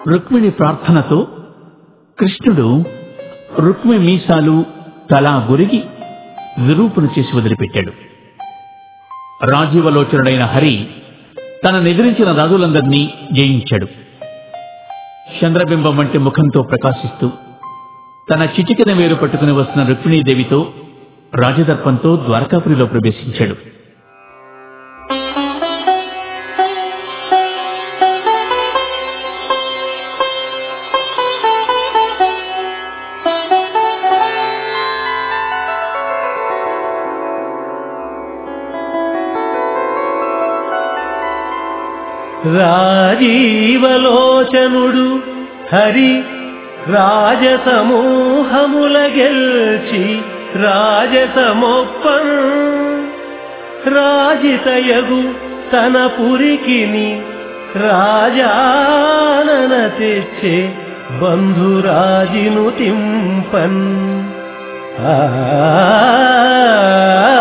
రుక్మిణి ప్రార్థనతో కృష్ణుడు రుక్మి మీసాలు తలా గురిగి విరూపును చేసి వదిలిపెట్టాడు రాజీవలోచనుడైన హరి తన నిద్రించిన రాజులందరినీ జయించాడు చంద్రబింబం వంటి ముఖంతో ప్రకాశిస్తూ తన చిటికెన వేరు పట్టుకుని వస్తున్న రుక్మిణీదేవితో రాజదర్పంతో ద్వారకాపురిలో ప్రవేశించాడు రాజీవలోచనుడు హరి రాజసమూహముల గెల్చి రాజసమొప్పన్ రాజితయగు తన పురికిని రాజానన తెచ్చే బంధురాజిను తింపన్ ఆ